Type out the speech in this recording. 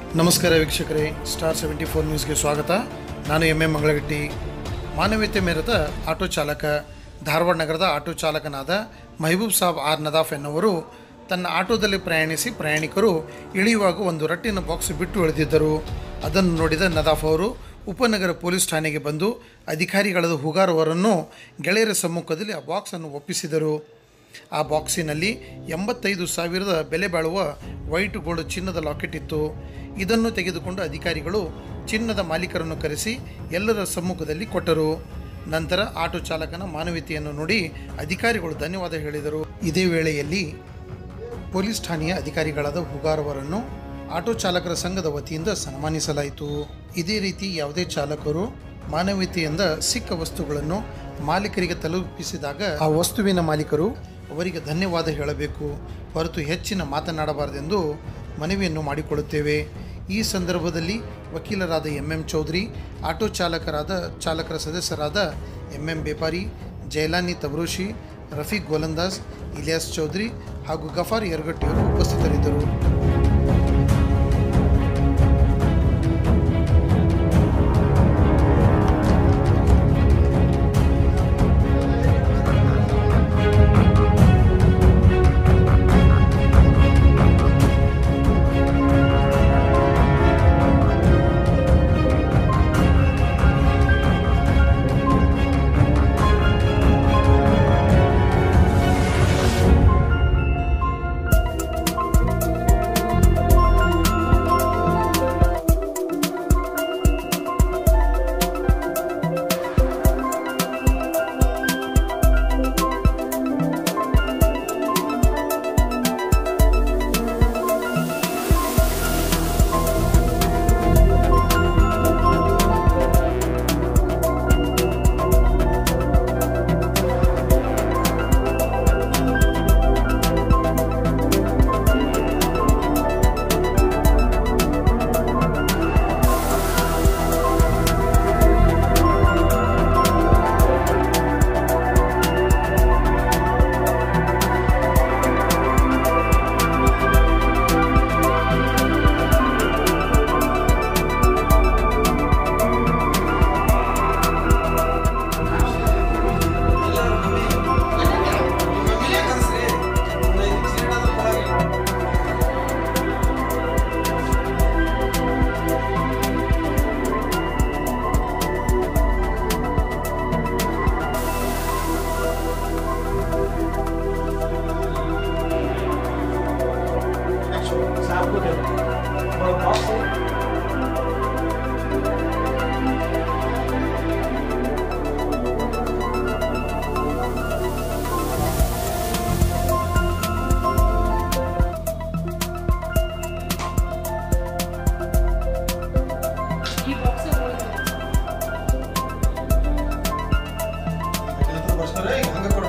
ನಮಸ್ಕಾರ ವೀಕ್ಷಕರೇ star seventy four ನ್ಯೂಸ್ಗೆ ಸ್ವಾಗತ ನಾನು ಎಂ ಎ ಮಂಗಳಗಟ್ಟಿ ಮಾನವೀಯತೆ ಮೆರೆದ ಆಟೋ ಚಾಲಕ ಧಾರವಾಡ ನಗರದ ಆಟೋ ಚಾಲಕನಾದ ಮಹಬೂಬ್ ಸಾಬ್ ಆರ್ ನದಾಫ್ ಎನ್ನುವರು ತನ್ನ ಆಟೋದಲ್ಲಿ ಪ್ರಯಾಣಿಸಿ ಪ್ರಯಾಣಿಕರು ಇಳಿಯುವಾಗ ಒಂದು ರಟ್ಟಿನ ಬಾಕ್ಸ್ ಬಿಟ್ಟು ಇಳಿದಿದ್ದರು ಅದನ್ನು ನೋಡಿದ ನದಾಫ್ ಅವರು ಉಪನಗರ ಪೊಲೀಸ್ ಠಾಣೆಗೆ ಬಂದು ಅಧಿಕಾರಿಗಳಾದ ಹುಗಾರವರನ್ನು ಗೆಳೆಯರ ಸಮ್ಮುಖದಲ್ಲಿ ಆ ಬಾಕ್ಸನ್ನು ಒಪ್ಪಿಸಿದರು ಆ ಬಾಕ್ಸಿನಲ್ಲಿ ಎಂಬತ್ತೈದು ಸಾವಿರದ ಬೆಲೆ ಬಾಳುವ ವೈಟ್ ಗೋಲ್ಡ್ ಚಿನ್ನದ ಲಾಕೆಟ್ ಇತ್ತು ಇದನ್ನು ತೆಗೆದುಕೊಂಡು ಅಧಿಕಾರಿಗಳು ಚಿನ್ನದ ಮಾಲೀಕರನ್ನು ಕರೆಸಿ ಎಲ್ಲರ ಸಮ್ಮುಖದಲ್ಲಿ ಕೊಟ್ಟರು ನಂತರ ಆಟೋ ಚಾಲಕನ ಮಾನವೀಯತೆಯನ್ನು ನೋಡಿ ಅಧಿಕಾರಿಗಳು ಧನ್ಯವಾದ ಹೇಳಿದರು ಇದೇ ವೇಳೆಯಲ್ಲಿ ಪೊಲೀಸ್ ಠಾಣೆಯ ಅಧಿಕಾರಿಗಳಾದ ಹುಗಾರವರನ್ನು ಆಟೋ ಚಾಲಕರ ಸಂಘದ ವತಿಯಿಂದ ಸನ್ಮಾನಿಸಲಾಯಿತು ಇದೇ ರೀತಿ ಯಾವುದೇ ಚಾಲಕರು ಮಾನವೀಯತೆಯಿಂದ ಸಿಕ್ಕ ವಸ್ತುಗಳನ್ನು ಮಾಲೀಕರಿಗೆ ತಲುಪಿಸಿದಾಗ ಆ ವಸ್ತುವಿನ ಮಾಲೀಕರು ಅವರಿಗೆ ಧನ್ಯವಾದ ಹೇಳಬೇಕು ಹೊರತು ಹೆಚ್ಚಿನ ಮಾತನಾಡಬಾರದೆಂದು ಮನವಿಯನ್ನು ಮಾಡಿಕೊಳ್ಳುತ್ತೇವೆ ಈ ಸಂದರ್ಭದಲ್ಲಿ ವಕೀಲರಾದ ಎಂ ಎಂ ಚೌಧರಿ ಆಟೋ ಚಾಲಕರಾದ ಚಾಲಕರ ಸದಸ್ಯರಾದ ಎಂ ಎಂ ಬೇಪಾರಿ ಜೈಲಾನಿ ತಬ್ರೋಶಿ ರಫೀಕ್ ಗೋಲಂದಾಜ್ ಇಲಿಯಾಸ್ ಚೌಧರಿ ಹಾಗೂ ಗಫಾರ್ ಯರ್ಗಟ್ಟಿಯವರು ಉಪಸ್ಥಿತರಿದ್ದರು साहब को दे दो और बॉक्स है ಈ ಬಾಕ್ಸ್ ಹಂಗೆ